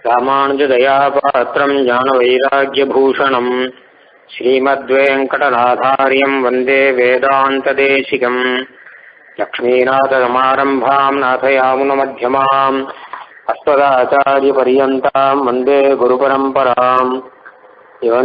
ராமானுஜதயாபாத்திரம் ஞானவைராக்கியபூஷணம் ஸ்ரீமத்வேங்கடநாதாரியம் வந்தே வேதாந்ததேசிகம் லக்ஷ்மீநாதசமாரம்பாம் நாथयामुनमध्यमाम् अस्मदाचार्यपर्यन्ताम् वन्दे गुरुपरम्पराम् यो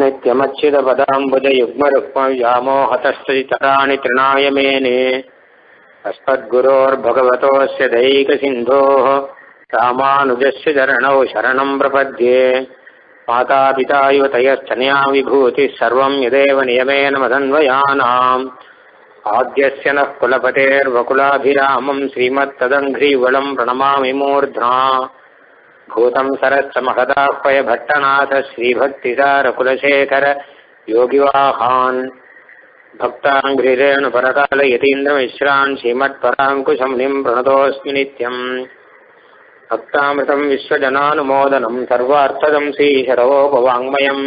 नित्यमच्युतपदाम्बुजयुग्मरुक्मव्यामोहतस्तराणि तृणाय मेने अस्मद्गुरोर्भगवतोऽस्य दैकसिन्धोः रामानुजस्य चरणौ शरणम् प्रपद्ये मातापिता इव तयस्तनया विभूतिः सर्वम् यदेव नियमेन मदन्वयानाम् आद्यस्य नः कुलपतेर्वकुलाभिरामम् श्रीमत्तदङ्घ्रीवलम् प्रणमामि मूर्ध्ना भूतम् सरश्च महदाह्वय भट्टनाथ श्रीभक्तिसारकुलशेखर योगिवाहान् भक्ताङ्घ्रिरेणुपरकालयतीन्द्रमिश्रान् श्रीमत्पराङ्कुशमुनिम् प्रणतोऽस्मि नित्यम् भक्तामृतम् विश्वजनानुमोदनम् सर्वार्थदम् श्रीशरवोपवाङ्मयम्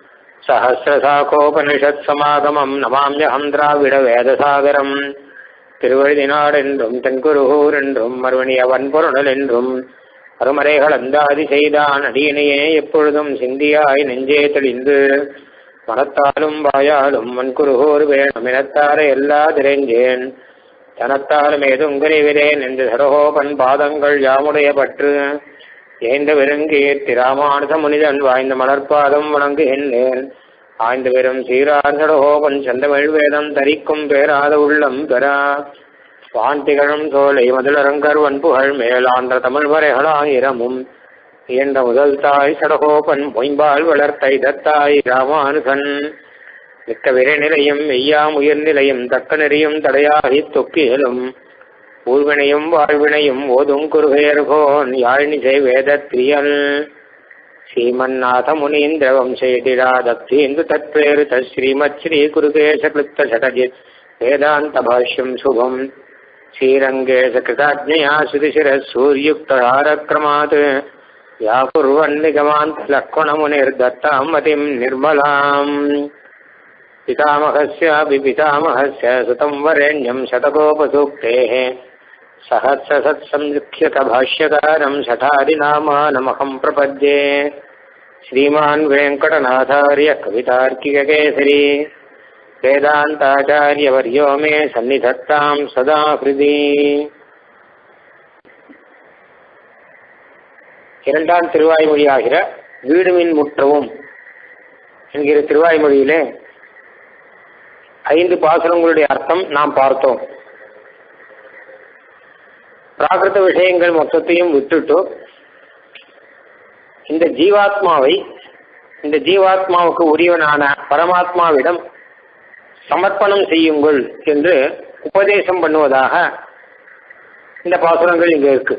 सहस्रशाखोपनिषत्समागमम् नमाम्यहम् द्राविडवेदसागरम् திருவழுதினாடென்றும் தென்குருகூர் என்றும் மறுவணிய வன்பொருணல் என்றும் அருமறைகள் அந்தாதி செய்தான் அடியினையே எப்பொழுதும் சிந்தியாய் நெஞ்சே தெளிந்து மனத்தாலும் வாயாலும் மண்குருகூர் வேணும் இனத்தார எல்லா திரைஞ்சேன் தனத்தாலும் ஏதும் குறைவிரேன் என்று சரகோபன் பாதங்கள் யாமுடைய பற்று ஏந்த வெறுங்கீர்த்தி ராமானுஜ முனிதன் வாய்ந்த மலர்பாதம் வணங்குகின்றேன் ஆய்ந்து வெறும் சீரார் சடகோபன் செந்தமிழ் வேதம் தரிக்கும் பேராத உள்ளம் பெறா வான்திகழும் சோலை மதுளரங்கர் வன்புகழ் மேலான்ற தமிழ் வரைகளாயிரமும் இயன்ற முதல் தாய் சடகோபன் பொய்பால் வளர்த்தை தத்தாய் ராமானுகன் மிக்க விரைநிலையும் மெய்யாம் உயர்நிலையும் தக்க நெறியும் தடையாகி தொக்கியலும் ஊழ்வினையும் வாழ்வினையும் ஓதும் குருகையர்கோன் யாழ்நிசை வேதத்திரியல் ஸ்ரீமன்னாத முனீந்திர வம்சேதிராதப்தீந்து தத்வேரு தஸ்ரீமத் ஸ்ரீ குருகேச கிருத்த சடஜித் வேதாந்த பாஷ்யம் சுபம் ஸ்ரீரங்கேச கிருதாஜ்ஞயா சுதிசிர சூர்யுக்தாரக்ரமாத் व्याकुर्वन्निगमान्त लक्ष्मणमुनिर्दत्ताम् मतिम् निर्मलाम् पितामहस्यापि पितामहस्य सुतम् वरेण्यम् शतकोपसूक्तेः सहस्रसत्संलिख्यतभाष्यकारम् शठादिनामानमहम् प्रपद्ये श्रीमान् वेङ्कटनाथार्य कवितार्किककेसरी वेदान्ताचार्यवर्यो मे सन्निधत्ताम् सदा हृदि இரண்டாம் திருவாய்மொழியாகிற வீடுமின் முற்றவும் என்கிற திருவாய்மொழியிலே ஐந்து பாசுரங்களுடைய அர்த்தம் நாம் பார்த்தோம் பிராகிருத விஷயங்கள் மொத்தத்தையும் விட்டுட்டு இந்த ஜீவாத்மாவை இந்த ஜீவாத்மாவுக்கு உரியவனான பரமாத்மாவிடம் சமர்ப்பணம் செய்யுங்கள் என்று உபதேசம் பண்ணுவதாக இந்த பாசுரங்கள் இங்க இருக்கு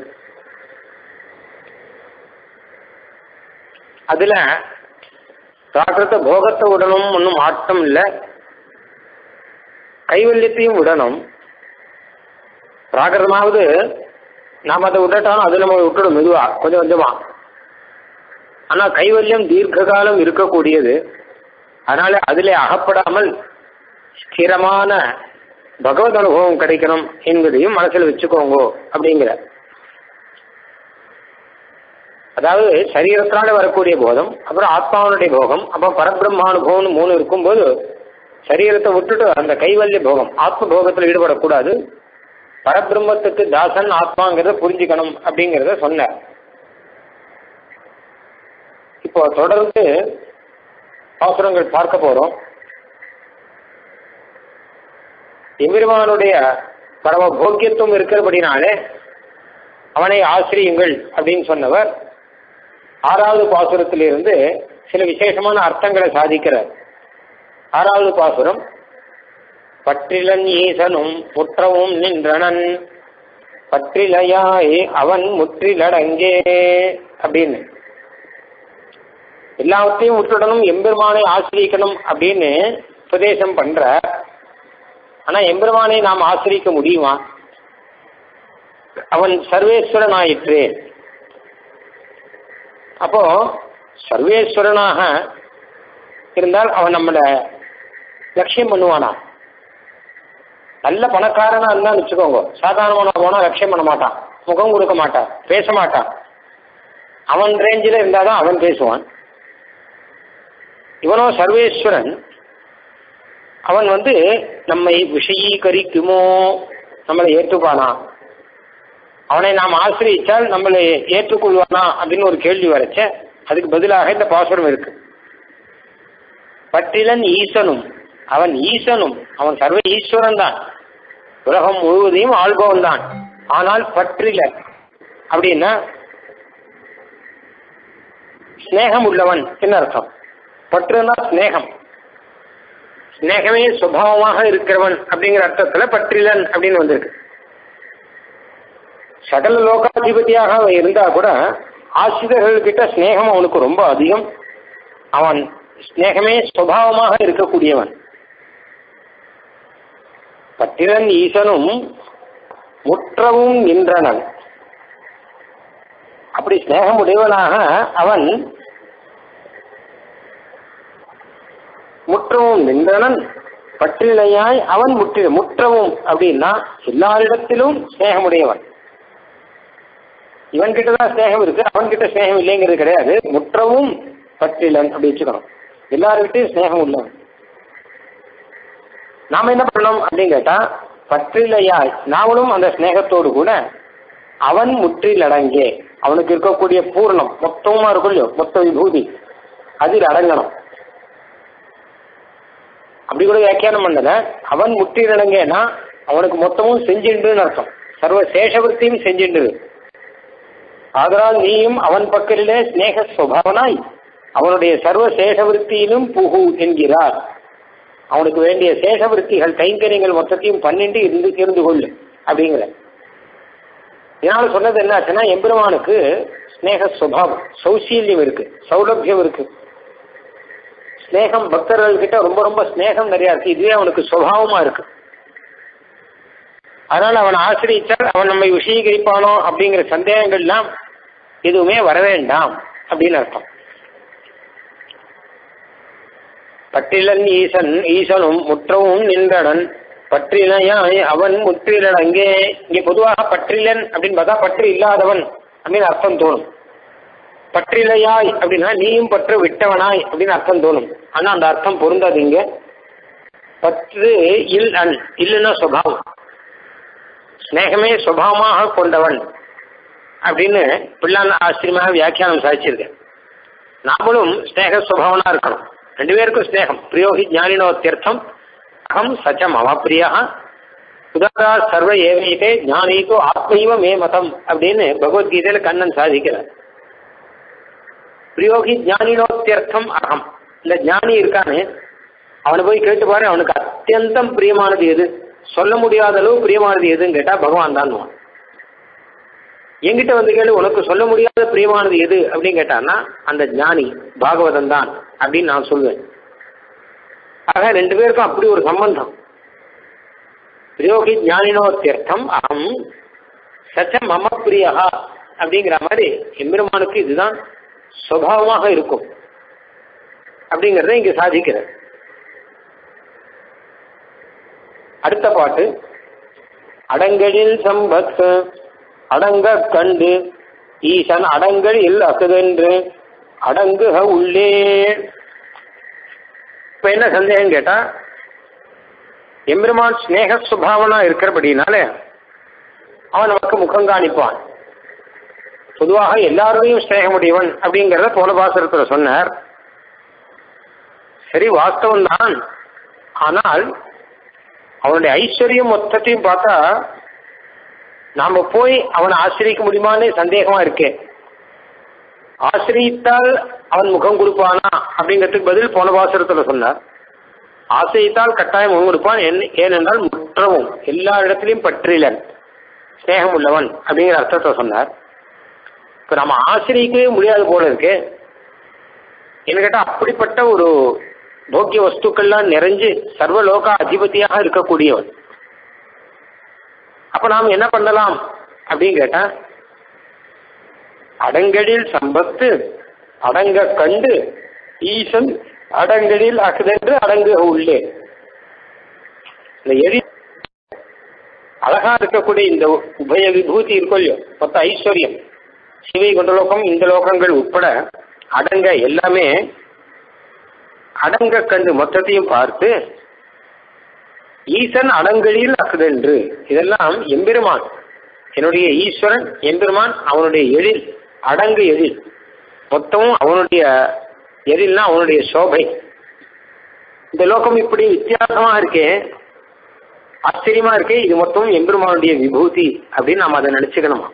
அதுல பிராகிருத்த போகத்தை விடணும் ஒன்றும் ஆட்டம் இல்லை கைவல்யத்தையும் விடணும் பிராகிருதமாவது நாம் அதை விட்டுட்டாலும் அது நம்ம விட்டுடும் மெதுவா கொஞ்சம் கொஞ்சமா ஆனா கைவல்யம் தீர்க்க காலம் இருக்கக்கூடியது அதனால அதிலே அகப்படாமல் ஸ்திரமான பகவத் அனுபவம் கிடைக்கணும் என்பதையும் மனசில் வச்சுக்கோங்க அப்படிங்கிற அதாவது சரீரத்தினால வரக்கூடிய போதம் அப்புறம் ஆத்மாவனுடைய போகம் அப்புறம் பரபிரம்மானுபவம்னு மூணு இருக்கும்போது சரீரத்தை விட்டுட்டு அந்த கைவல்ய போகம் ஆத்ம போகத்தில் ஈடுபடக்கூடாது பரபிரம்மத்துக்கு தாசன் ஆத்மாங்கிறத புரிஞ்சுக்கணும் அப்படிங்கிறத சொன்னார் இப்போ தொடர்ந்து அவசரங்கள் பார்க்க போறோம் எம்பெருமானுடைய பரம போக்கியத்துவம் இருக்கிறபடினாலே அவனை ஆசிரியுங்கள் அப்படின்னு சொன்னவர் ஆறாவது பாசுரத்திலிருந்து சில விசேஷமான அர்த்தங்களை சாதிக்கிறார் ஆறாவது பாசுரம் பற்றிலன் ஈசனும் முற்றவும் நின்றனன் பற்றிலையாய் அவன் முற்றிலடங்கே அப்படின்னு எல்லாவற்றையும் விட்டுடணும் எம்பெருமானை ஆசிரியக்கணும் அப்படின்னு உபதேசம் பண்ற ஆனா எம்பெருமானை நாம் ஆசிரிக்க முடியுமா அவன் சர்வேஸ்வரன் ஆயிற்று அப்போ சர்வேஸ்வரனாக இருந்தால் அவன் நம்மள லட்சியம் பண்ணுவானா நல்ல பணக்காரனா இருந்தான்னு வச்சுக்கோங்க சாதாரணமான போனா லட்சியம் பண்ண மாட்டான் முகம் கொடுக்க மாட்டான் பேச மாட்டான் அவன் ரேஞ்சில் இருந்தாதான் அவன் பேசுவான் இவனோ சர்வேஸ்வரன் அவன் வந்து நம்மை விஷயீகரிக்குமோ நம்மளை ஏற்றுப்பானா அவனை நாம் ஆசிரியிச்சால் நம்மளை ஏற்றுக்கொள்வானா அப்படின்னு ஒரு கேள்வி வரச்ச அதுக்கு பதிலாக இந்த பாசுரம் இருக்கு பற்றிலன் ஈசனும் அவன் ஈசனும் அவன் சர்வ ஈஸ்வரன் தான் உலகம் முழுவதையும் ஆள்பவன் தான் ஆனால் பற்றில அப்படின்னா ஸ்நேகம் உள்ளவன் என்ன அர்த்தம் பற்றுனா ஸ்நேகம் ஸ்நேகமே சுபாவமாக இருக்கிறவன் அப்படிங்கிற அர்த்தத்துல பற்றிலன் அப்படின்னு வந்திருக்கு சகல லோகாதிபதியாக அவன் இருந்தா கூட ஆசிரியர்கள் கிட்ட ஸ்நேகம் அவனுக்கு ரொம்ப அதிகம் அவன் ஸ்நேகமே சுபாவமாக இருக்கக்கூடியவன் பத்திரன் ஈசனும் முற்றவும் நின்றனன் அப்படி ஸ்நேகம் உடையவனாக அவன் முற்றவும் நின்றனன் பற்றிலையாய் அவன் முற்றி முற்றவும் அப்படின்னா எல்லாரிடத்திலும் ஸ்நேகமுடையவன் இவன் கிட்டதான் ஸ்நேகம் இருக்கு அவன் கிட்ட ஸ்நேகம் இல்லைங்கிறது கிடையாது முற்றவும் பற்றிலன் அப்படி வச்சுக்கணும் எல்லாருக்கிட்டையும் ஸ்நேகம் உள்ளவன் நாம என்ன பண்ணணும் அப்படின்னு கேட்டா பற்றிலையாய் நாமளும் அந்த ஸ்நேகத்தோடு கூட அவன் முற்றில் அடங்கே அவனுக்கு இருக்கக்கூடிய பூர்ணம் மொத்தமா இருக்கும் இல்லையோ மொத்த விபூதி அதில் அடங்கணும் அப்படி கூட வியாக்கியானம் பண்ணல அவன் முற்றில் அடங்கேனா அவனுக்கு மொத்தமும் செஞ்சின்றுன்னு அர்த்தம் சர்வ சேஷவர்த்தியும் செஞ்சின்று ஆதலால் நீயும் அவன் பக்கத்திலே ஸ்நேக சுபாவனாய் அவனுடைய சர்வ சேஷவருத்தியிலும் புகு என்கிறார் அவனுக்கு வேண்டிய சேஷவருத்திகள் கைங்கரியங்கள் மொத்தத்தையும் பன்னெண்டு இருந்து இருந்து கொள்ளு அப்படிங்கிற இதனால சொன்னது என்ன ஆச்சுன்னா எம்பெருமானுக்கு ஸ்நேக சுபாவம் சௌசீல்யம் இருக்கு சௌலபியம் இருக்கு ஸ்நேகம் பக்தர்கள் கிட்ட ரொம்ப ரொம்ப ஸ்நேகம் நிறைய இருக்கு இதுவே அவனுக்கு சுபாவமா இருக்கு அதனால அவன் ஆசிரியிச்சால் அவன் நம்மை விஷயீகரிப்பானோ அப்படிங்கிற சந்தேகங்கள்லாம் எதுவுமே வர வேண்டாம் அப்படின்னு அர்த்தம் பற்றிலன் ஈசன் ஈசனும் முற்றவும் நின்றனன் பற்றிலையாய் அவன் முற்றிலன் அங்கே இங்கே பொதுவாக பற்றிலன் அப்படின்னு பார்த்தா பற்று இல்லாதவன் அப்படின்னு அர்த்தம் தோணும் பற்றிலையாய் அப்படின்னா நீயும் பற்று விட்டவனாய் அப்படின்னு அர்த்தம் தோணும் ஆனா அந்த அர்த்தம் பொருந்தாது இங்க பற்று இல் அன் இல்லைன்னா சுபாவம் ஸ்நேகமே சுபாவமாக கொண்டவன் அப்படின்னு பிள்ளான் ஆச்சரியமாக வியாக்கியானம் சாதிச்சிருக்கேன் நாமளும் ஸ்நேக சுபாவனா இருக்கணும் ரெண்டு பேருக்கும் ஸ்நேகம் பிரியோகி ஞானினோத்தியர்த்தம் அகம் சச்சம் மம பிரியா உதாரா சர்வ ஏவையிட்டே ஞானிக்கு ஆத்மைவ மே மதம் அப்படின்னு பகவத்கீதையில கண்ணன் சாதிக்கிறார் பிரியோகி ஞானினோத்தியர்த்தம் அகம் இந்த ஞானி இருக்கானே அவனை போய் கேட்டு பாரு அவனுக்கு அத்தியந்தம் பிரியமானது எது சொல்ல முடியாத அளவு பிரியமானது எதுன்னு கேட்டா பகவான் தான் என்கிட்ட வந்து கேளு உனக்கு சொல்ல முடியாத பிரியமானது எது அப்படின்னு கேட்டான்னா அந்த ஞானி பாகவதன் தான் அப்படின்னு நான் சொல்வேன் ஆக ரெண்டு பேருக்கும் அப்படி ஒரு சம்பந்தம் பிரியோகி ஞானினோத்தியர்த்தம் அகம் சச்ச மம பிரியா அப்படிங்கிற மாதிரி எம்பெருமானுக்கு இதுதான் சுபாவமாக இருக்கும் அப்படிங்கிறத இங்க சாதிக்கிறார் அடுத்த பாட்டு அடங்கலில் சம்பத் அடங்க கண்டு ஈசன் அடங்கலில் அசுதென்று அடங்குக உள்ளே இப்ப என்ன சந்தேகம் கேட்டா எம்பெருமான் ஸ்நேக சுபாவனா இருக்கிறபடினால அவன் நமக்கு முகம் காணிப்பான் பொதுவாக எல்லாரோடையும் ஸ்நேகமுடையவன் அப்படிங்கிறத போன பாசரத்துல சொன்னார் சரி வாஸ்தவம் தான் ஆனால் அவனுடைய ஐஸ்வர்யம் மொத்தத்தையும் பார்த்தா நாம போய் அவனை ஆசிரியிக்க முடியுமான்னு சந்தேகமா இருக்கே ஆசிரியித்தால் அவன் முகம் கொடுப்பானா அப்படிங்கிறதுக்கு பதில் போன பாசுரத்துல சொன்னார் ஆசிரியித்தால் கட்டாயம் முகம் கொடுப்பான் ஏனென்றால் முற்றவும் எல்லா இடத்திலையும் பற்றிலன் ஸ்நேகம் உள்ளவன் அப்படிங்கிற அர்த்தத்தை சொன்னார் இப்ப நம்ம ஆசிரியக்கவே முடியாது போல இருக்கு என்ன கேட்டா அப்படிப்பட்ட ஒரு போக்கிய வஸ்துக்கள்லாம் நிறைஞ்சு சர்வலோக அதிபதியாக இருக்கக்கூடியவன் அப்ப நாம் என்ன பண்ணலாம் அப்படின்னு கேட்டா அடங்கடில் சம்பத்து அடங்க கண்டு ஈசன் அடங்கடில் அகதென்று அடங்கு உள்ளே இந்த எரி அழகா இருக்கக்கூடிய இந்த உபய விபூதி இருக்கும் இல்லையோ மொத்த ஐஸ்வர்யம் சிவை கொண்ட லோகம் இந்த லோகங்கள் உட்பட அடங்க எல்லாமே அடங்க கண்டு மொத்தத்தையும் பார்த்து ஈசன் அடங்கலில் அக்குதென்று இதெல்லாம் எம்பெருமான் என்னுடைய ஈஸ்வரன் எம்பெருமான் அவனுடைய எழில் அடங்கு எழில் மொத்தமும் அவனுடைய எழில்னா அவனுடைய சோபை இந்த லோகம் இப்படி வித்தியாசமா இருக்கே ஆச்சரியமா இருக்கே இது மொத்தம் எம்பெருமானுடைய விபூதி அப்படின்னு நாம அதை நினைச்சுக்கணுமா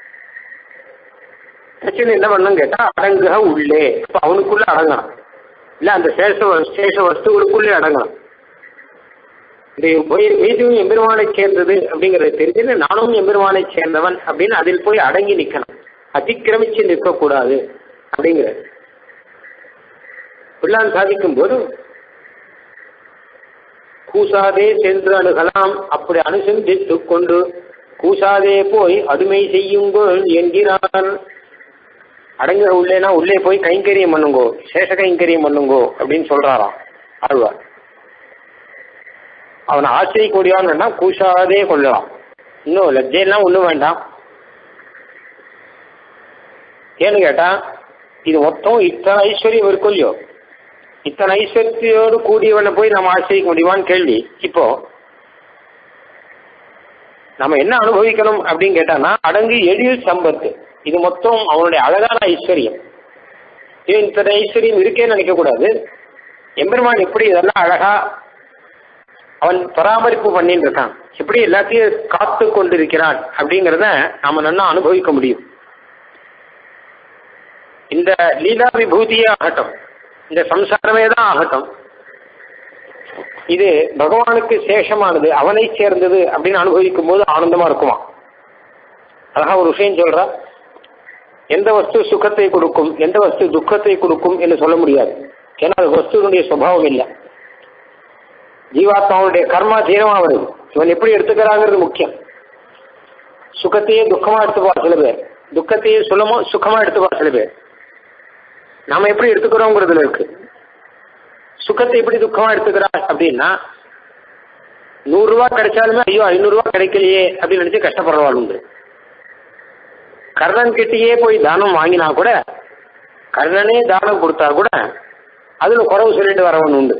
நினைச்சு என்ன பண்ணணும் கேட்டா அடங்குக உள்ளே இப்ப அவனுக்குள்ள அடங்கணும் இல்ல அந்த சேஷ சேஷ வஸ்துகளுக்குள்ளே அடங்கணும் இந்த மீதும் எம்பெருமானை சேர்ந்தது அப்படிங்கறது தெரிஞ்சது நானும் எம்பெருமானை சேர்ந்தவன் அப்படின்னு அதில் போய் அடங்கி நிக்கணும் அதிக்கிரமிச்சு நிற்கக்கூடாது அப்படிங்கிறது பிள்ளான் சாதிக்கும் போது கூசாதே சென்று அணுகலாம் அப்படி அனுசந்தித்துக் கொண்டு கூசாதே போய் அடிமை செய்யுங்கள் என்கிறான் அடங்க உள்ளேனா உள்ளே போய் கைங்கரியம் பண்ணுங்கோ சேஷ கைங்கரியம் பண்ணுங்கோ அப்படின்னு சொல்றாராம் ஆழ்வார் அவனை ஆச்சரிய கூடியவன் கூசாதே கொள்ளலாம் இன்னும் லஜ்ஜையெல்லாம் ஒன்றும் வேண்டாம் ஏன்னு கேட்டா இது மொத்தம் இத்தனை ஐஸ்வர்யம் இருக்கும் இல்லையோ இத்தனை ஐஸ்வர்யத்தோடு கூடியவனை போய் நம்ம ஆச்சரிக்க முடியுமான்னு கேள்வி இப்போ நம்ம என்ன அனுபவிக்கணும் அப்படின்னு கேட்டானா அடங்கு எழில் சம்பத்து இது மொத்தம் அவனுடைய அழகான ஐஸ்வர்யம் இது இத்தனை ஐஸ்வர்யம் இருக்கேன்னு நினைக்க கூடாது எம்பெருமான் எப்படி இதெல்லாம் அழகா அவன் பராமரிப்பு பண்ணிட்டு இருக்கான் எப்படி எல்லாத்தையும் காத்து கொண்டிருக்கிறான் அப்படிங்கிறத நாம நல்லா அனுபவிக்க முடியும் இந்த லீலா விபூதியே ஆகட்டும் இந்த சம்சாரமே தான் ஆகட்டும் இது பகவானுக்கு சேஷமானது அவனை சேர்ந்தது அப்படின்னு அனுபவிக்கும் போது ஆனந்தமா இருக்குமா அழகா ஒரு விஷயம் சொல்றா எந்த வஸ்து சுகத்தை கொடுக்கும் எந்த வஸ்து துக்கத்தை கொடுக்கும் என்று சொல்ல முடியாது ஏன்னா அது வஸ்துனுடைய சுபாவம் இல்லை ஜீவாத்மாவுடைய கர்மா தீனமா வருது இவன் எப்படி எடுத்துக்கிறாங்கிறது முக்கியம் சுகத்தையே துக்கமா எடுத்துப்பா சில பேர் துக்கத்தையே சுலமோ சுகமா எடுத்துப்பா சில பேர் நாம எப்படி எடுத்துக்கிறோங்கிறதுல இருக்கு சுகத்தை எப்படி துக்கமா எடுத்துக்கிறார் அப்படின்னா நூறு ரூபாய் கிடைச்சாலுமே ஐயோ ஐநூறு ரூபாய் கிடைக்கலையே அப்படின்னு நினைச்சு கஷ்டப்படுறவாள் உண்டு கர்ணன் கிட்டேயே போய் தானம் வாங்கினா கூட கர்ணனே தானம் கொடுத்தா கூட அதுல குறவு சொல்லிட்டு வரவன் உண்டு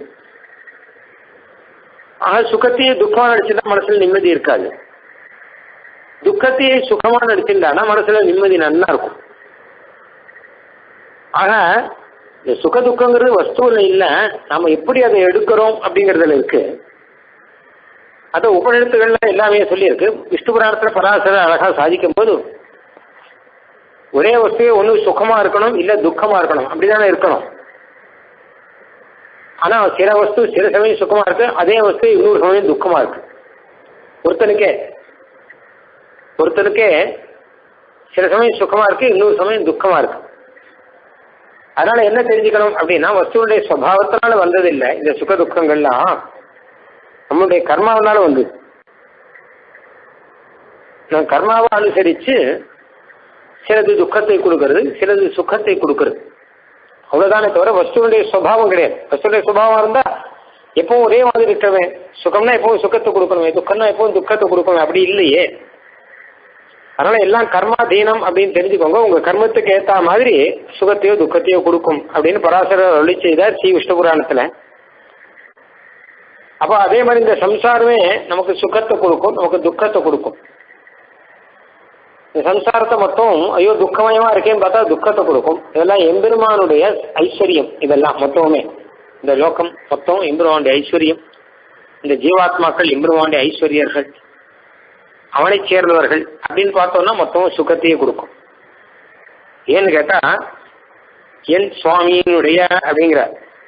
ஆக சுகத்தையே துக்கமா நடிச்சுட்டா மனசுல நிம்மதி இருக்காது துக்கத்தையே சுகமா நடிச்சுட்டானா மனசுல நிம்மதி நன்னா இருக்கும் ஆக இந்த சுக துக்கங்கிறது வஸ்துவில் இல்லை நாம எப்படி அதை எடுக்கிறோம் அப்படிங்கிறதுல இருக்கு அதை உபநிடத்துகள்ல எல்லாமே சொல்லியிருக்கு விஷ்ணு புராணத்துல பராசர அழகா சாதிக்கும் போது ஒரே வஸ்துவே ஒன்று சுகமா இருக்கணும் இல்ல துக்கமா இருக்கணும் அப்படிதானே இருக்கணும் ஆனா சில வஸ்து சில சமயம் சுகமா இருக்கு அதே வஸ்து இன்னொரு சமயம் துக்கமா இருக்கு ஒருத்தனுக்கே ஒருத்தனுக்கே சில சமயம் சுகமா இருக்கு இன்னொரு சமயம் துக்கமா இருக்கு அதனால என்ன தெரிஞ்சுக்கணும் அப்படின்னா வஸ்துவனுடைய சுவாவத்தினால வந்ததில்லை இந்த சுக துக்கங்கள்லாம் நம்மளுடைய கர்மாவனால வந்தது நான் கர்மாவை அனுசரிச்சு சிலது துக்கத்தை கொடுக்கறது சிலது சுகத்தை கொடுக்கறது அவ்வளவுதானே தவிர வஸ்துவனுடைய சுவாவம் கிடையாது வஸ்துடைய சுபாவம் இருந்தா எப்பவும் ஒரே மாதிரி இருக்கவே சுகம்னா எப்பவும் சுகத்தை கொடுக்கணுமே துக்கம்னா எப்பவும் துக்கத்தை கொடுக்கணும் அப்படி இல்லையே அதனால எல்லாம் கர்மாதீனம் அப்படின்னு தெரிஞ்சுக்கோங்க உங்க கர்மத்துக்கு ஏத்த மாதிரி சுகத்தையோ துக்கத்தையோ கொடுக்கும் அப்படின்னு பராசரர் அருளி செய்தார் ஸ்ரீ விஷ்ணு புராணத்துல அப்ப அதே மாதிரி இந்த சம்சாரமே நமக்கு சுகத்தை கொடுக்கும் நமக்கு துக்கத்தை கொடுக்கும் இந்த சம்சாரத்தை மொத்தம் ஐயோ துக்கமயமா இருக்கேன்னு பார்த்தா துக்கத்தை கொடுக்கும் இதெல்லாம் எம்பெருமானுடைய ஐஸ்வர்யம் இதெல்லாம் மொத்தமே இந்த லோகம் மொத்தம் எம்பெருமானுடைய ஐஸ்வர்யம் இந்த ஜீவாத்மாக்கள் எம்பெருமானுடைய ஐஸ்வர்யர்கள் அவனை சேர்ந்தவர்கள் அப்படின்னு பார்த்தோம்னா மொத்தம் சுகத்தையே கொடுக்கும் ஏன்னு கேட்டா என் சுவாமியினுடைய அப்படிங்கிற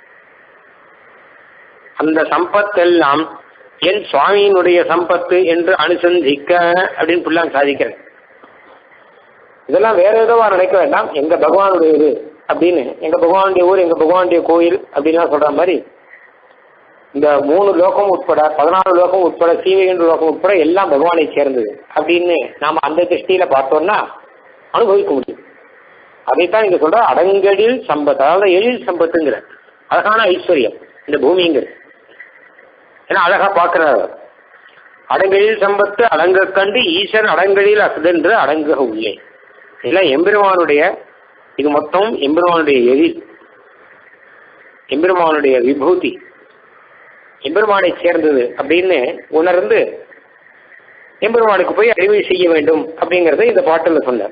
அந்த சம்பத்தெல்லாம் என் சுவாமியினுடைய சம்பத்து என்று அனுசந்திக்க அப்படின்னு புள்ளாங்க சாதிக்கிறேன் இதெல்லாம் வேற ஏதோவா நினைக்க வேண்டாம் எங்க பகவானுடைய இது அப்படின்னு எங்க பகவானுடைய ஊர் எங்க பகவானுடைய கோயில் அப்படின்லாம் சொல்ற மாதிரி இந்த மூணு லோகம் உட்பட பதினாலு லோகம் உட்பட சீவைகின்ற லோகம் உட்பட எல்லாம் பகவானை சேர்ந்தது அப்படின்னு நாம அந்த திருஷ்டியில பார்த்தோம்னா அனுபவிக்க முடியும் அதைத்தான் இங்க சொல்ற அடங்கடில் சம்பத் அதாவது எழில் சம்பத்துங்கிற அழகான ஐஸ்வர்யம் இந்த பூமிங்கிற ஏன்னா அழகா பார்க்கிறார் அடங்கலில் சம்பத்து அடங்க கண்டு ஈசன் அடங்கலில் அசதென்று அடங்குக உள்ளே இல்லை எம்பெருமானுடைய இது மொத்தம் எம்பெருமானுடைய எதிர் எம்பெருமானுடைய விபூதி எம்பெருமானை சேர்ந்தது அப்படின்னு உணர்ந்து எம்பெருமானுக்கு போய் அடிமை செய்ய வேண்டும் அப்படிங்கறத இந்த பாட்டுல சொன்னார்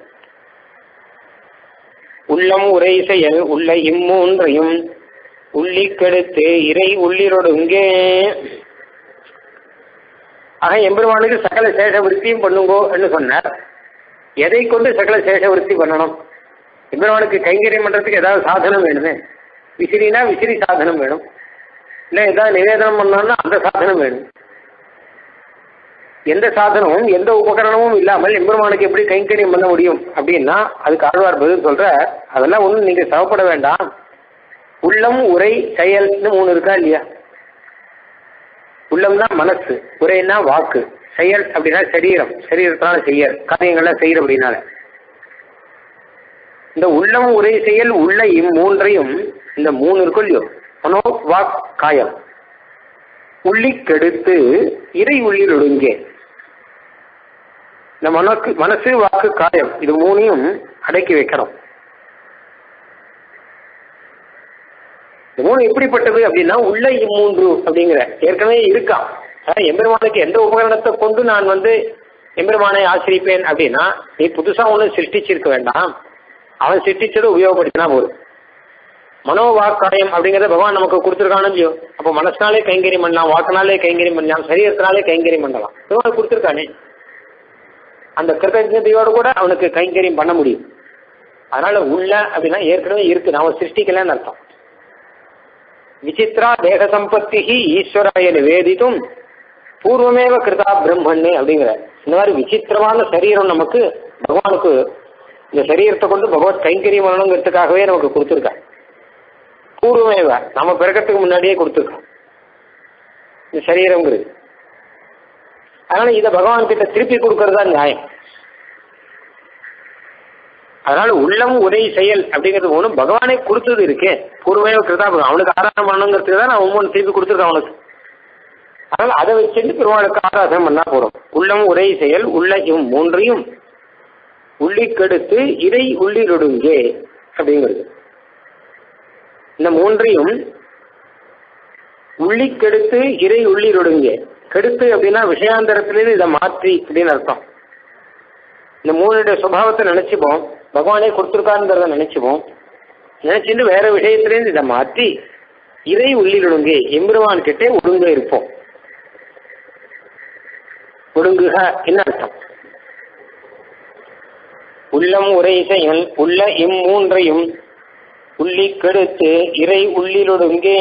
உள்ளம் உரை செயல் உள்ள இம்மூன்றையும் உள்ளி கெடுத்து இறை உள்ளிரொடுங்கே ஆக எம்பெருமானுக்கு சகல சேஷ விருத்தியும் பண்ணுங்கோன்னு சொன்னார் எதை கொண்டு சகல சேஷ விருத்தி பண்ணணும் எம்பெருமானுக்கு கைங்கரியம் பண்றதுக்கு ஏதாவது சாதனம் வேணுமே விசிறினா விசிறி சாதனம் வேணும் இல்லை ஏதாவது நிவேதனம் பண்ணோம்னா அந்த சாதனம் வேணும் எந்த சாதனமும் எந்த உபகரணமும் இல்லாமல் எம்பெருமானுக்கு எப்படி கைங்கரியம் பண்ண முடியும் அப்படின்னா அதுக்கு ஆழ்வார் பதில் சொல்ற அதெல்லாம் ஒன்றும் நீங்க சவப்பட வேண்டாம் உள்ளம் உரை செயல்னு மூணு இருக்கா இல்லையா உள்ளம் தான் மனசு உரைன்னா வாக்கு செயல் அப்படின்னா சரீரம் சரீரத்தினால செய்ய காரியங்கள்லாம் செய்யற அப்படின்னால இந்த உள்ளம் உரை செயல் உள்ள இம்மூன்றையும் இந்த மூணு இருக்கும் இல்லையோ மனோ வாக் காயம் உள்ளி கெடுத்து இறை உள்ளில் ஒடுங்கே இந்த மனக்கு மனசு வாக்கு காயம் இது மூணையும் அடக்கி வைக்கணும் இந்த மூணு எப்படிப்பட்டது அப்படின்னா உள்ள இம்மூன்று அப்படிங்கிற ஏற்கனவே இருக்கான் அதாவது எம்பெருமானுக்கு எந்த உபகரணத்தை கொண்டு நான் வந்து எம்பெருமானை ஆசிரிப்பேன் அப்படின்னா நீ புதுசா ஒன்றும் சிருஷ்டிச்சிருக்க வேண்டாம் அவன் சிருஷ்டிச்சதை உபயோகப்படுத்தினா போதும் மனோவாக்காயம் அப்படிங்கறத பகவான் நமக்கு கொடுத்துருக்கானு இல்லையோ அப்போ மனசினாலே கைங்கரியம் பண்ணலாம் வாக்குனாலே கைங்கரியம் பண்ணலாம் சரீரத்தினாலே கைங்கரியம் பண்ணலாம் பகவான் கொடுத்துருக்கானே அந்த கிருத்தஜதையோடு கூட அவனுக்கு கைங்கரியம் பண்ண முடியும் அதனால உள்ள அப்படின்னா ஏற்கனவே இருக்கு நாம சிருஷ்டிக்கலன்னு அர்த்தம் விசித்ரா தேக சம்பத்தி ஈஸ்வராய நிவேதித்தும் பூர்வமேவ கிருதா பிரம்மன்னு அப்படிங்கிற இந்த மாதிரி விசித்திரமான சரீரம் நமக்கு பகவானுக்கு இந்த சரீரத்தை கொண்டு பகவத் கைங்கரியம் பண்ணணுங்கிறதுக்காகவே நமக்கு கொடுத்துருக்காங்க பூர்வமேவ நம்ம பிறக்கிறதுக்கு முன்னாடியே கொடுத்துருக்கோம் இந்த சரீரங்கிறது அதனால இதை பகவான் கிட்ட திருப்பி கொடுக்கறது தான் நியாயம் அதனால உள்ளம் உரை செயல் அப்படிங்கிறது ஒன்றும் பகவானே கொடுத்தது இருக்கு பூர்வமேவ கிருதா அவனுக்கு ஆராதனை பண்ணணுங்கிறதுக்கு தான் நான் ஒவ்வொன்று திருப்பி கொடுத்துருக்கேன் அவனுக்கு அதனால அதை வச்சுட்டு பெருமாளுக்கு ஆராதனை பண்ணா போறோம் உள்ளம் உரை செயல் உள்ள இவ் மூன்றையும் உள்ளிக்கெடுத்து இறை உள்ளிரொடுங்கே அப்படிங்கிறது இந்த மூன்றையும் உள்ளிக்கெடுத்து இறை உள்ளிரொடுங்கே கெடுத்து அப்படின்னா விஷயாந்தரத்திலிருந்து இதை மாற்றி அப்படின்னு அர்த்தம் இந்த மூணுடைய சுபாவத்தை நினைச்சுப்போம் பகவானே கொடுத்துருக்காருங்கிறத நினைச்சுப்போம் நினைச்சிட்டு வேற விஷயத்திலேருந்து இதை மாற்றி இறை உள்ளிரொடுங்கே எம்பெருமான் கிட்டே ஒடுங்க இருப்போம் ஒடுங்குக என்ன அர்த்தம் உள்ளம் உரை செயல் உள்ள இம்மூன்றையும் உள்ளி கெடுத்து இறை உள்ளிலொடுங்கே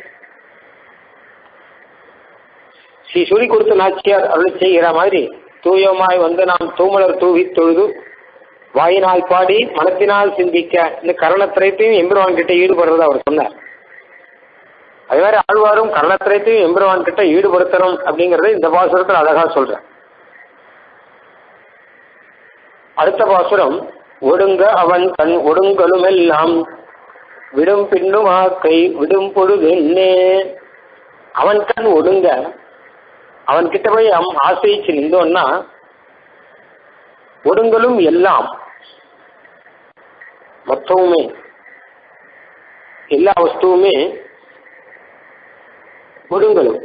ஸ்ரீ சுரி கொடுத்த நாச்சியார் அருள் செய்கிற மாதிரி தூயமாய் வந்து நாம் தூமலர் தூவி தொழுது வாயினால் பாடி மனத்தினால் சிந்திக்க இந்த கரணத்திரத்தையும் எம்பெருவான் கிட்ட ஈடுபடுறத அவர் சொன்னார் அதே மாதிரி ஆழ்வாரும் கரணத்திரத்தையும் எம்பெருவான் கிட்ட ஈடுபடுத்தணும் அப்படிங்கறத இந்த பாசுரத்தில் அழகா சொல்றேன் அடுத்த பாசுரம் ஒடுங்க அவன் கண் ஒடுங்கலும் எல்லாம் விடும் பின்னும் ஆக்கை விடும் பொழுது என்னே அவன் கண் ஒடுங்க அவன் கிட்ட போய் அவன் ஆசிரிச்சு நின்றோன்னா ஒடுங்கலும் எல்லாம் மொத்தமுமே எல்லா வஸ்துவுமே ஒடுங்கலும்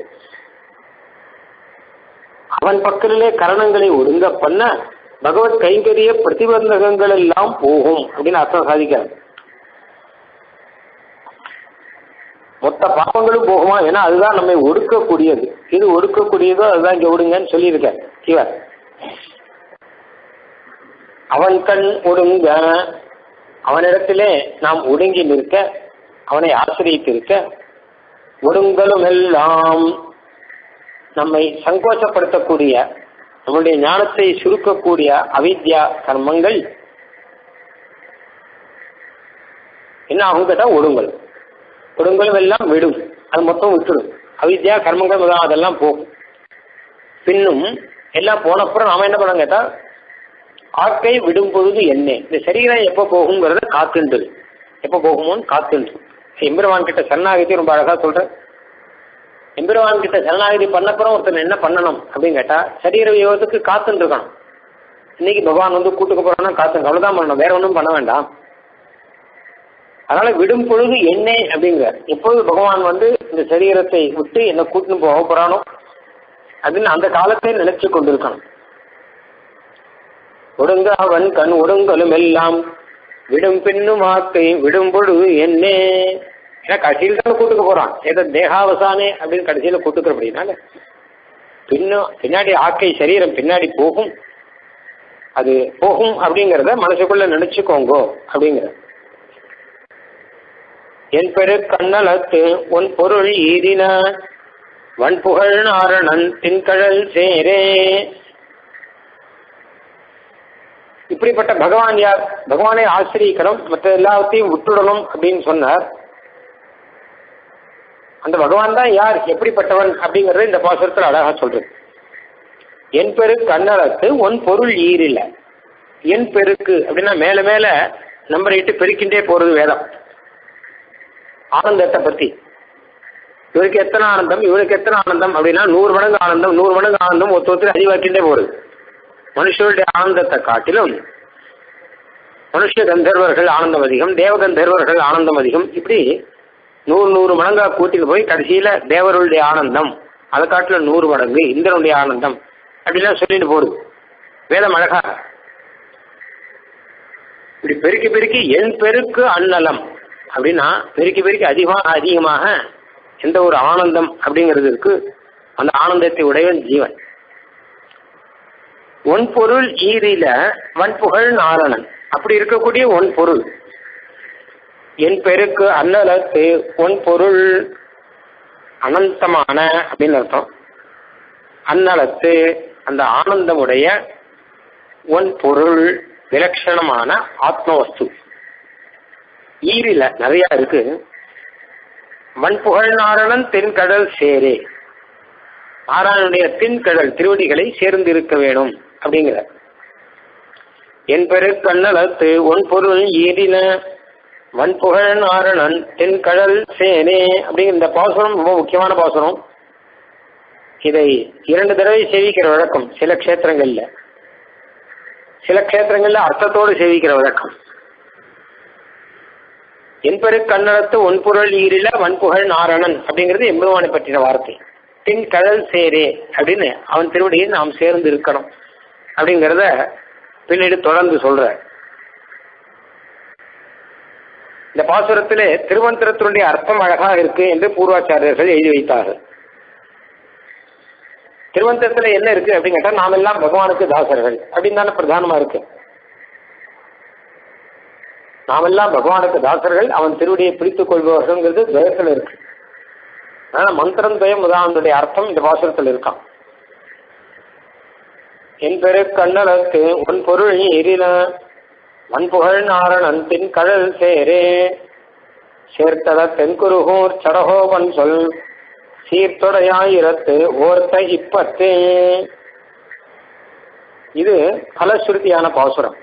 அவன் பக்கத்திலே கரணங்களை ஒடுங்க பண்ண பகவத் கைங்கரிய பிரதிபந்தகங்கள் எல்லாம் போகும் அப்படின்னு அர்த்தம் சாதிக்கிறார் மொத்த பாவங்களும் போகுமா ஏன்னா அதுதான் நம்மை ஒடுக்கக்கூடியது இது ஒடுக்கக்கூடியதோ அதுதான் இங்க ஒடுங்கன்னு சொல்லியிருக்கார் இவர் அவன் கண் ஒடுங்க அவனிடத்திலே நாம் ஒடுங்கி நிற்க அவனை ஆசிரியத்திருக்க ஒடுங்கலும் எல்லாம் நம்மை சங்கோச்சப்படுத்தக்கூடிய நம்முடைய ஞானத்தை சுருக்கக்கூடிய அவித்யா கர்மங்கள் என்ன ஆகும் கேட்டா ஒடுங்கல் ஒடுங்கலும் எல்லாம் விடும் அது மொத்தம் விட்டுடும் அவித்யா கர்மங்கள் முதலாம் அதெல்லாம் போகும் பின்னும் எல்லாம் போனப்புறம் நாம என்ன பண்ணோம் கேட்டா ஆக்கை விடும் பொழுது என்ன இந்த சரீரம் எப்போ போகுங்கிறத காத்துண்டு எப்போ போகுமோன்னு காத்துண்டு எம்பெருமான் கிட்ட சரணாகதி ரொம்ப அழகா சொல்றேன் எம்பெருமான் கிட்ட சரணாகதி பண்ணப்புறம் ஒருத்தன் என்ன பண்ணணும் அப்படின்னு கேட்டா சரீர வியோகத்துக்கு காத்துட்டு இருக்கணும் இன்னைக்கு பகவான் வந்து கூட்டுக்கு போறான்னா காத்து அவ்வளவுதான் பண்ணணும் வேற ஒன்றும் பண்ண வேண்டாம் அதனால விடும் பொழுது என்னே அப்படிங்கிறார் எப்பொழுது பகவான் வந்து இந்த சரீரத்தை விட்டு என்ன கூட்டுன்னு போக போறானோ அப்படின்னு அந்த காலத்தை நினைச்சு கொண்டிருக்கணும் ஒடுங்க அவன் கண் ஒடுங்கலும் எல்லாம் விடும் பின்னும் ஆக்கை விடும் பொழுது என்னே ஏன்னா கடைசியில் தான் கூட்டுக்கு போறான் ஏதோ தேகாவசானே அப்படின்னு கடைசியில கூட்டுக்கிற அப்படின்னால பின்னும் பின்னாடி ஆக்கை சரீரம் பின்னாடி போகும் அது போகும் அப்படிங்கிறத மனசுக்குள்ள நினைச்சுக்கோங்கோ அப்படிங்கிற என் பெரு கண்ணலத்து உன் பொருள் ஈதின வன்புகழ் நாரணன் தின்கழல் சேரே இப்படிப்பட்ட பகவான் யார் பகவானை ஆசிரியக்கணும் மற்ற எல்லாத்தையும் விட்டுடணும் அப்படின்னு சொன்னார் அந்த பகவான் தான் யார் எப்படிப்பட்டவன் அப்படிங்கறத இந்த பாசுரத்தில் அழகா சொல்றது என் பெருக்கு கண்ணளத்து ஒன் பொருள் ஈரில என் பெருக்கு அப்படின்னா மேல மேல நம்பரை இட்டு பெருக்கின்றே போறது வேதம் ஆனந்தத்தை பத்தி இவருக்கு எத்தனை ஆனந்தம் இவருக்கு எத்தனை ஆனந்தம் அப்படின்னா நூறு மடங்கு ஆனந்தம் நூறு மடங்கு ஆனந்தம் ஒருத்த ஒருத்தர் அதிகமாக்கின்றே போறது மனுஷருடைய ஆனந்தத்தை காட்டிலும் மனுஷ கந்தர்வர்கள் ஆனந்தம் அதிகம் தேவ கந்தர்வர்கள் ஆனந்தம் அதிகம் இப்படி நூறு நூறு மடங்கா கூட்டிட்டு போய் கடைசியில தேவருடைய ஆனந்தம் அதை காட்டிலும் நூறு மடங்கு இந்திரனுடைய ஆனந்தம் அப்படிலாம் சொல்லிட்டு போடுது வேதம் அழகா இப்படி பெருக்கி பெருக்கி என் பெருக்கு அன்னலம் அப்படின்னா பெருக்கி பெருக்கி அதிகமாக அதிகமாக எந்த ஒரு ஆனந்தம் அப்படிங்கிறது இருக்கு அந்த ஆனந்தத்தை உடையவன் ஜீவன் ஒன் பொருள் ஈரில வன்புகழ் நாரணன் அப்படி இருக்கக்கூடிய ஒன் பொருள் என் பெருக்கு அன்னலத்து ஒன் பொருள் அனந்தமான அப்படின்னு அர்த்தம் அன்னலத்து அந்த ஆனந்தமுடைய ஒன் பொருள் விலட்சணமான ஆத்மவஸ்து ஈரில நிறைய இருக்கு மண்புகழ் நாரணன் தென்கடல் சேரே நாராயணனுடைய தென்கடல் திருவடிகளை சேர்ந்து இருக்க வேணும் அப்படிங்கிற என் பெரு கண்ணலத்து ஒன் பொருள் ஈரின வன்புகழ் நாரணன் தென்கடல் சேனே அப்படிங்கிற இந்த பாசுரம் ரொம்ப முக்கியமான பாசுரம் இதை இரண்டு தடவை சேவிக்கிற வழக்கம் சில க்ஷேத்திரங்கள்ல சில க்ஷேத்திரங்கள்ல அர்த்தத்தோடு சேவிக்கிற வழக்கம் என்பெரு கண்ணடத்து ஒன்பொருள் ஈரில வன்புகழ் நாரணன் அப்படிங்கிறது எம்பெருமானை பற்றின வார்த்தை தென் கடல் சேரே அப்படின்னு அவன் திருவடியை நாம் சேர்ந்து இருக்கணும் அப்படிங்கிறத பின்னாடி தொடர்ந்து சொல்ற இந்த பாசுரத்திலே திருமந்திரத்தினுடைய அர்த்தம் அழகாக இருக்கு என்று பூர்வாச்சாரியர்கள் எழுதி வைத்தார்கள் திருமந்திரத்துல என்ன இருக்கு அப்படின்னு கேட்டா நாம் எல்லாம் பகவானுக்கு தாசர்கள் அப்படின்னு தானே பிரதானமா இருக்கு நாமெல்லாம் பகவானுக்கு தாசர்கள் அவன் திருவடியை பிடித்துக் கொள்பவர்கள்ங்கிறது துவயத்தில் இருக்கு ஆனா மந்திரம் துவயம் உதாரணத்துடைய அர்த்தம் இந்த பாசுரத்தில் இருக்கான் என் பெரு கண்ணலத்து உன் பொருள் எரின மண்புகழ் நாரணன் தின் கடல் சேரே சேர்த்தத தென்குருகூர் சடகோபன் சொல் சீர்தொடையாயிரத்து ஓர்த்த இப்பத்தே இது பலஸ்ருதியான பாசுரம்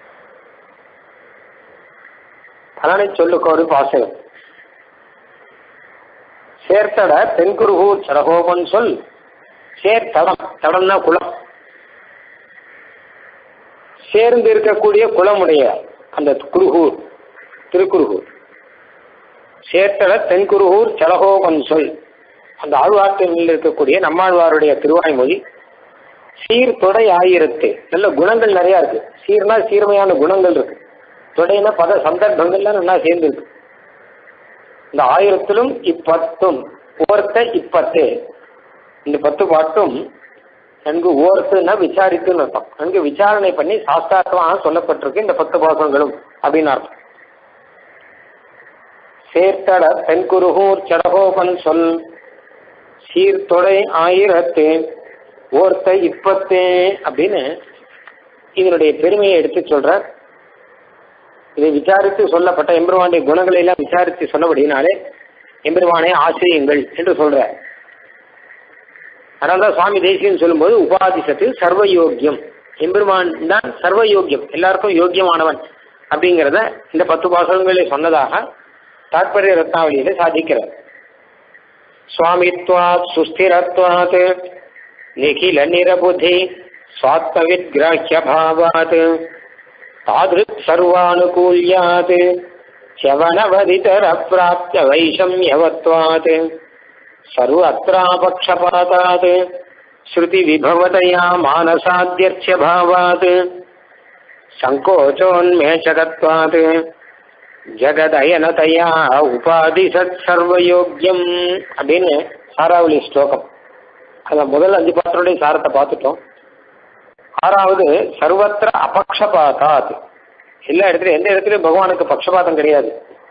பலனை சொல்லுக்க ஒரு பாசுரம் சேர்த்தட தென்குருகூர் சடகோபன் சொல் சேர்த்தடம் தடம்னா குளம் சேர்ந்து இருக்கக்கூடிய குளமுடைய அந்த குருகூர் திருக்குருகூர் சேர்த்தட தென்குருகூர் சடகோபன் சொல் அந்த ஆழ்வார்த்தில் இருக்கக்கூடிய நம்மாழ்வாருடைய திருவாய்மொழி சீர் தொடை ஆயிரத்து நல்ல குணங்கள் நிறைய இருக்கு சீர்னா சீர்மையான குணங்கள் இருக்கு தொடைனா பத சந்தர்ப்பங்கள்லாம் நல்லா சேர்ந்து இருக்கு இந்த ஆயிரத்திலும் இப்பத்தும் ஓர்த்த இப்பத்து இந்த பத்து பாட்டும் நன்கு ஓர்த்துனா விசாரித்துன்னு அர்த்தம் நன்கு விசாரணை பண்ணி சாஸ்திரார்த்தமாக சொல்லப்பட்டிருக்கு இந்த பத்து பாசங்களும் அப்படின்னு அர்த்தம் சேர்த்தட தென்குருகூர் சடகோபன் சொல் சீர்தொடை ஆயிரத்து ஓர்த்த இப்பத்தே அப்படின்னு இதனுடைய பெருமையை எடுத்து சொல்றார் இதை விசாரித்து சொல்லப்பட்ட எம்பெருமானுடைய குணங்களை எல்லாம் விசாரித்து சொன்னபடினாலே எம்பெருமானை ஆசிரியுங்கள் என்று சொல்றார் அதனால்தான் சுவாமி தேசியன் சொல்லும்போது உபாதிசத்தில் சர்வ யோக்கியம் எம்பெருமான் தான் சர்வ யோக்கியம் எல்லாருக்கும் யோக்கியமானவன் அப்படிங்கிறத இந்த பத்து பாசனங்களில் சொன்னதாக தாற்பரிய ரத்னாவளியில சாதிக்கிறார் சுவாமித்வாத் சுஸ்திரத்வாத் நிகில நிரபுதி स्वात्मविद्ग्राह्यभावात् तादृक् सर्वानुकूल्यात् च्यवनवदितरप्राप्य वैषम्यवत्वात् सर्वत्रापक्षपातात् श्रुतिविभवतया मानसाद्यर्च्यभावात् सङ्कोचोन्मेषकत्वात् ஜெகதயனதையா உபாதி சத் சர்வயோக்கியம் அப்படின்னு ஆறாவளி ஸ்லோகம் அதில் முதல் அஞ்சு பாத்திரோடைய சாரத்தை பார்த்துட்டோம் ஆறாவது சர்வத்திர அபக்ஷபாதாத் எல்லா இடத்துலையும் எந்த இடத்துலையும் பகவானுக்கு பக்ஷபாதம் கிடையாது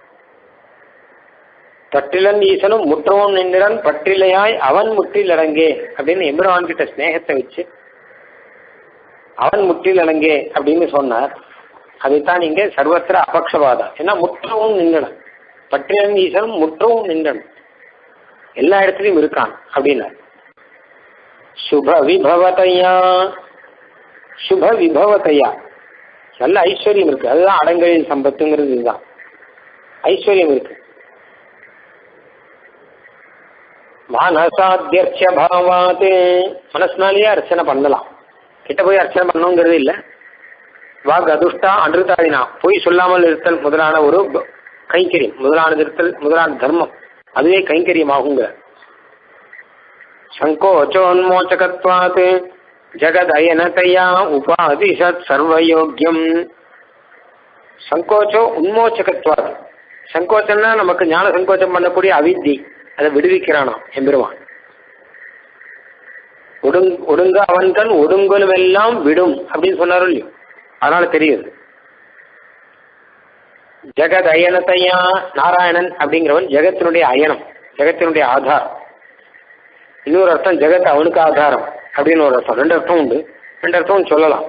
பட்டிலன் ஈசனும் முற்றவும் நின்றிடன் பற்றிலையாய் அவன் முற்றிலடங்கே அப்படின்னு எம்பெருமான் கிட்ட ஸ்நேகத்தை வச்சு அவன் முற்றிலடங்கே அப்படின்னு சொன்னார் அதைத்தான் இங்க சர்வத்திர அபக்ஷபாதம் ஏன்னா முற்றவும் நின்றன பற்றிலன் ஈசனும் முற்றவும் நின்றன எல்லா இடத்துலையும் இருக்கான் அப்படின்னார் சுப விபவத்தையா சுப விபவத்தையா நல்ல ஐஸ்வர்யம் இருக்கு அதுதான் அடங்கலில் சம்பத்துங்கிறது இதுதான் ஐஸ்வர்யம் இருக்கு மானசாத்தியர்ச்ச பாவாத் மனசுனாலேயே அர்ச்சனை பண்ணலாம் கிட்ட போய் அர்ச்சனை பண்ணணுங்கிறது இல்லை வாக் அதுஷ்டா அன்றுதாதினா பொய் சொல்லாமல் இருத்தல் முதலான ஒரு ப- கைங்கரியம் முதலானது இருத்தல் முதலான தர்மம் அதுவே கைங்கரியம் ஆகுங்க சங்கோச்சோன்மோச்சகத்வாத் ஜெகதயனதையா உபாதி சத் சர்வயோக்கியம் சங்கோச்சோ உன்மோச்சகத்வாத் சங்கோச்சம்னா நமக்கு ஞான சங்கோச்சம் பண்ணக்கூடிய அவித்தி அதை விடுவிக்கிறானாம் எம்பெருமான் ஒடுங் ஒடுங்க அவன்கண் ஒடுங்கலுமெல்லாம் விடும் அப்படின்னு சொன்னாரோ இல்லையோ அதனால தெரியுது ஜெகத் அயனத்தையா நாராயணன் அப்படிங்கிறவன் ஜெகத்தினுடைய அயனம் ஜெகத்தினுடைய ஆதாரம் இன்னொரு அர்த்தம் ஜெகத் அவனுக்கு ஆதாரம் அப்படின்னு ஒரு அர்த்தம் ரெண்டு அர்த்தம் உண்டு ரெண்டு அர்த்தம் சொல்லலாம்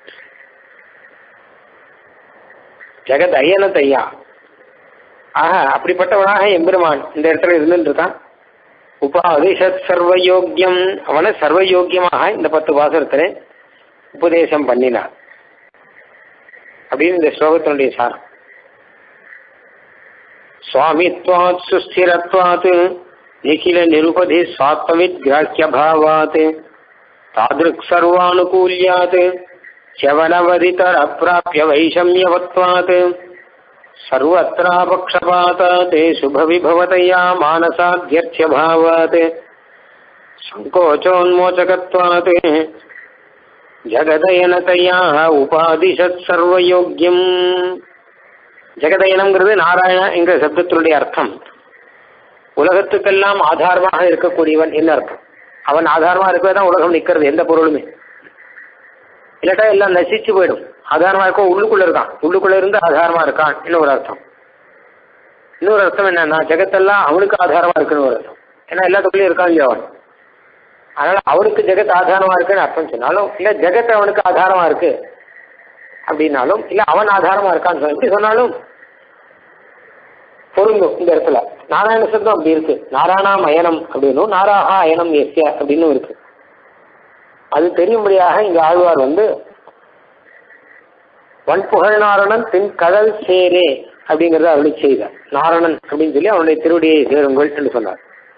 ஜெகத் அயனத்தையா ஆக அப்படிப்பட்டவனாக எம்பெருமான் இந்த இடத்துல இருந்துட்டு இருக்கான் உபாதி சத் சர்வயோக்கியம் அவனை சர்வயோக்கியமாக இந்த பத்து வாசகத்திலே உபதேசம் பண்ணினார் அப்படின்னு இந்த ஸ்லோகத்தினுடைய சாரம் சுவாமித்வாத் சுஸ்திரத்வாத் நிகில நிருபதி சாத்வவித் கிராக்கிய பாவாத் தாதிருக் சர்வானுகூல்யாத் செவனவதிதர அப்பிராப்பிய வைஷமியவத்வாத் सर्वत्रापक्षपातात् शुभविभवतया मानसाध्यर्थ्यभावात् सङ्कोचोन्मोचकत्वात् ஜெகதயனதையா உபாதிஷத் சர்வயோக்கியம் ஜெகதயனம்ங்கிறது நாராயண என்கிற சப்தத்தினுடைய அர்த்தம் உலகத்துக்கெல்லாம் ஆதாரமாக இருக்கக்கூடியவன் என்ன அர்த்தம் அவன் ஆதாரமா இருக்கவே தான் உலகம் நிக்கிறது எந்த பொருளுமே இல்லாட்டா எல்லாம் நசிச்சு போயிடும் ஆதாரமா இருக்கும் உள்ளுக்குள்ள இருக்கான் உள்ளுக்குள்ள இருந்து ஆதாரமா இருக்கான் இன்னொரு அர்த்தம் இன்னொரு அர்த்தம் என்னன்னா ஜெகத்தெல்லாம் அவனுக்கு ஆதாரமா இருக்குன்னு ஒரு அர்த்தம் ஏன்னா எல்லாத்துக்குள்ளேயும் இருக்கான் இல்லையா அவன் அதனால அவனுக்கு ஜெகத் ஆதாரமா இருக்குன்னு அர்த்தம் சொன்னாலும் இல்ல ஜெகத் அவனுக்கு ஆதாரமா இருக்கு அப்படின்னாலும் இல்ல அவன் ஆதாரமா இருக்கான்னு சொன்ன எப்படி சொன்னாலும் பொருந்தும் இந்த இடத்துல நாராயண சப்தம் அப்படி இருக்கு நாராயணாமயனம் அப்படின்னும் நாராகா அயனம் எஸ்ய அப்படின்னு இருக்கு அது தெரியும்படியாக இங்க ஆழ்வார் வந்து வன்புகழ் நாரணன் பின் கடல் சேரே அப்படிங்கறத அருளி செய்தார் நாரணன் அப்படின்னு சொல்லி அவனுடைய திருவடியை சேருங்கள் என்று சொன்னார்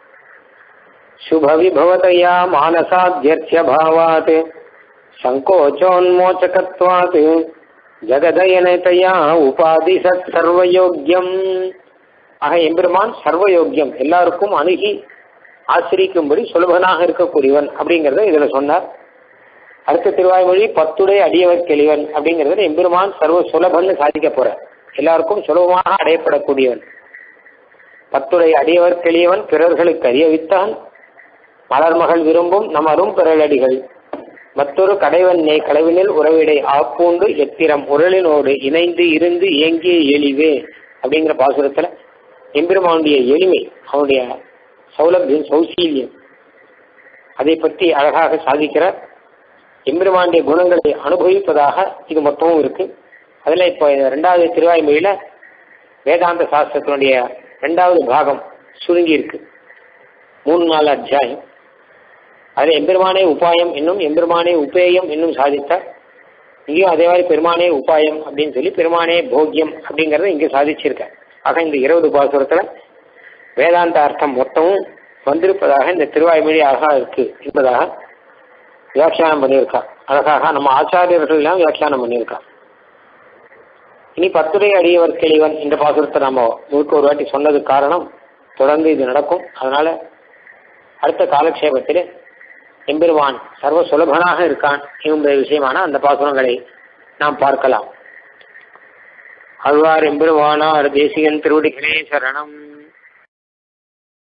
சுபவிபவதையா மானசாத்தியர்த்திய பாவாத் சங்கோச்சோன்மோச்சகத்வாத் ஜெகதயனதையா உபாதி சத் சர்வயோக்கியம் ஆக எம்பெருமான் சர்வயோக்கியம் எல்லாருக்கும் அணுகி ஆசிரிக்கும்படி சுலபனாக இருக்கக்கூடியவன் அப்படிங்கறத இதுல சொன்னார் அடுத்த திருவாய்மொழி பத்துடைய அடியவர் கெளிவன் அப்படிங்கறத எம்பெருமான் சர்வ சுலபன்னு சாதிக்க போற எல்லாருக்கும் சுலபமாக அடையப்படக்கூடியவன் பத்துடைய அடியவர் கெளியவன் பிறர்களுக்கு அறியவித்தான் மலர்மகள் விரும்பும் நம் அரும் பிறலடிகள் மற்றொரு கடைவன் நே களவினில் உறவிடை ஆப்பூண்டு எத்திரம் உரலினோடு இணைந்து இருந்து இயங்கிய எளிவே அப்படிங்கிற பாசுரத்துல எம்பெருமானுடைய எளிமை அவனுடைய சௌலபியம் சௌசீல்யம் அதை பற்றி அழகாக சாதிக்கிறார் எம்பெருமானுடைய குணங்களை அனுபவிப்பதாக இது மொத்தமும் இருக்கு அதுல இப்போ ரெண்டாவது திருவாய்மொழியில வேதாந்த சாஸ்திரத்தினுடைய ரெண்டாவது பாகம் சுருங்கி இருக்கு மூணு நாலு அத்தியாயம் அதில் எம்பெருமானே உபாயம் என்னும் எம்பெருமானே உபேயம் என்னும் சாதித்தார் இங்கேயும் அதே மாதிரி பெருமானே உபாயம் அப்படின்னு சொல்லி பெருமானே போக்கியம் அப்படிங்கறத இங்கே சாதிச்சிருக்க ஆக இந்த இருபது பாசுரத்துல வேதாந்த அர்த்தம் மொத்தமும் வந்திருப்பதாக இந்த திருவாய்மொழி அழகா இருக்கு என்பதாக வியாக்கியானம் பண்ணியிருக்கார் அழகாக நம்ம ஆச்சாரியர்கள் எல்லாம் வியாக்கியானம் பண்ணியிருக்காங்க இனி பத்துரை அடியவர் கிளிவன் இந்த பாசுரத்தை நம்ம முழுக்க ஒரு வாட்டி சொன்னதுக்கு காரணம் தொடர்ந்து இது நடக்கும் அதனால அடுத்த காலக்ஷேபத்தில் எம்பெருவான் சர்வ சுலபனாக இருக்கான் என்பது விஷயமான அந்த பாசுரங்களை நாம் பார்க்கலாம் அழ்வார் எம்பெருவானார் தேசிகன் திருவடிகளே சரணம்